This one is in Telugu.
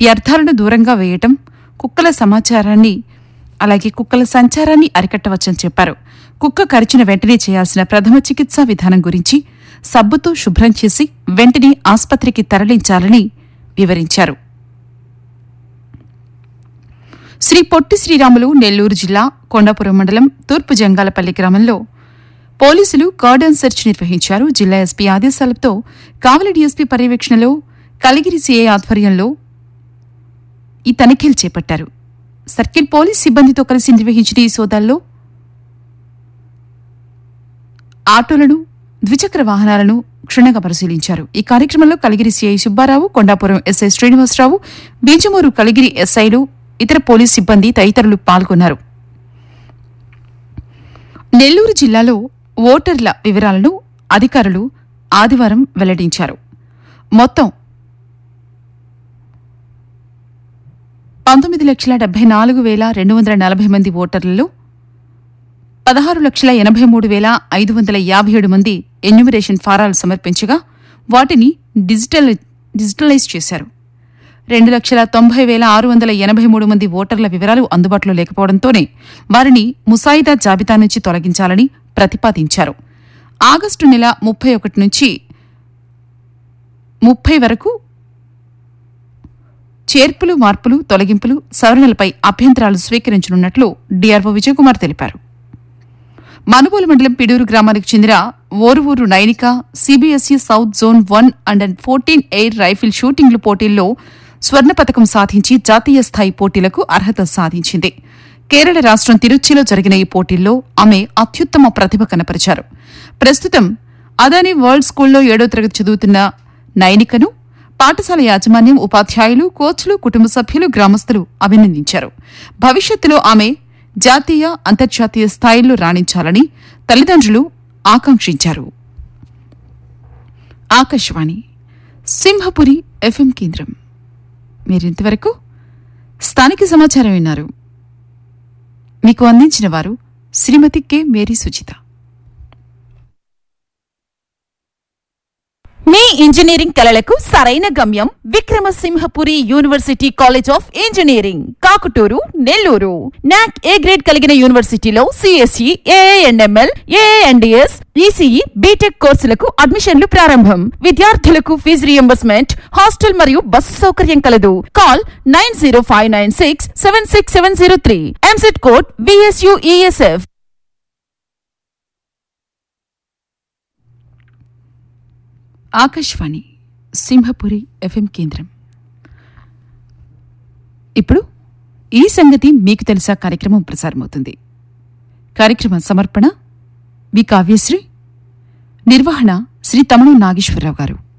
వ్యర్థాలను దూరంగా వేయటం కుక్కల సమాచారాన్ని అలాగే కుక్కల సంచారాన్ని అరికట్టవచ్చని చెప్పారు కుక్క కరిచిన వెంటనే చేయాల్సిన ప్రథమ చికిత్సా విధానం గురించి సబ్బుతో శుభ్రం చేసి వెంటనే ఆస్పత్రికి తరలించాలని వివరించారు శ్రీ పొట్టి శ్రీరాములు నెల్లూరు జిల్లా కొండాపురం మండలం తూర్పు జంగాలపల్లి గ్రామంలో పోలీసులు కార్డన్ సెర్చ్ నిర్వహించారు జిల్లా ఎస్పీ ఆదేశాలతో కావలి డీఎస్పీ పర్యవేక్షణలో కలిగిరి సీఐ ఆధ్వర్యంలో ఈ తనిఖీలు చేపట్టారు సర్కిల్ పోలీస్ సిబ్బందితో కలిసి నిర్వహించిన ఈ సోదాల్లో ఆటోలను ద్విచక్ర వాహనాలను క్షుణ్ణంగా పరిశీలించారు ఈ కార్యక్రమంలో కలిగిరి సీఐ సుబ్బారావు కొండాపురం ఎస్ఐ శ్రీనివాసరావు బీజమూరు కలిగిరి ఎస్ఐలు ఇతర పోలీస్ సిబ్బంది తదితరులు పాల్గొన్నారు నెల్లూరు జిల్లాలో ఓటర్ల వివరాలను అధికారులు ఆదివారం వెల్లడించారు మొత్తం పంతొమ్మిది లక్షల డెబ్బై నాలుగు వేల రెండు వందల నలభై మంది ఓటర్లలో పదహారు లక్షల ఎనభై మూడు వేల ఐదు వందల యాభై ఏడు మంది ఎన్యూమరేషన్ ఫారాలు సమర్పించగా వాటిని డిజిటల్ డిజిటలైజ్ చేశారు రెండు లక్షల తొంభై వేల ఆరు వందల ఎనభై మూడు మంది ఓటర్ల వివరాలు అందుబాటులో లేకపోవడంతోనే వారిని ముసాయిదా జాబితా నుంచి తొలగించాలని ప్రతిపాదించారు ఆగస్టు నెల ముప్పై ఒకటి నుంచి ముప్పై వరకు చేర్పులు మార్పులు తొలగింపులు సవరణలపై అభ్యంతరాలు స్వీకరించనున్నట్లు డీఆర్ఓ విజయకుమార్ తెలిపారు మనుబోలు మండలం పిడూరు గ్రామానికి చెందిన Oruvuru Nainika CBSE south zone one and fourteen air rifle షూటింగ్లు పోటీల్లో స్వర్ణ పతకం సాధించి జాతీయ స్థాయి పోటీలకు అర్హత సాధించింది కేరళ రాష్ట్రం తిరుచిలో జరిగిన ఈ పోటీల్లో ఆమె అత్యుత్తమ ప్రతిభ కనపరిచారు ప్రస్తుతం అదాని వరల్డ్ స్కూల్లో ఏడో తరగతి చదువుతున్న నైనికను పాఠశాల యాజమాన్యం ఉపాధ్యాయులు కోచ్లు కుటుంబ సభ్యులు గ్రామస్తులు అభినందించారు భవిష్యత్తులో ఆమె జాతీయ అంతర్జాతీయ స్థాయిల్లో రాణించాలని తల్లిదండ్రులు ఆకాంక్షించారు ఆకాశవాణి సింహపురి ఎఫ్ఎం కేంద్రం మీరింతవరకు స్థానిక సమాచారం విన్నారు మీకు అందించిన వారు శ్రీమతి కె మేరీ సుచిత మీ ఇంజనీరింగ్ కలలకు సరైన గమ్యం Vikramasimhapuri university college of engineering Kakuturu Nellore NAAC A grade కలిగిన యూనివర్సిటీలో CSE AIML AIDS ECE BTech కోర్సులకు అడ్మిషన్లు ప్రారంభం విద్యార్థులకు ఫీజు రియంబర్స్మెంట్ హాస్టల్ మరియు బస్సు సౌకర్యం కలదు call nine zero five nine six seven six seven zero three EAMCET code VSUESF Akashvani Simhapuri FM కేంద్రం ఇప్పుడు ఈ సంగతి మీకు తెలుసా కార్యక్రమం ప్రసారమవుతుంది కార్యక్రమ సమర్పణ వి కావ్యశ్రీ నిర్వహణ శ్రీ తమణం నాగేశ్వరరావు గారు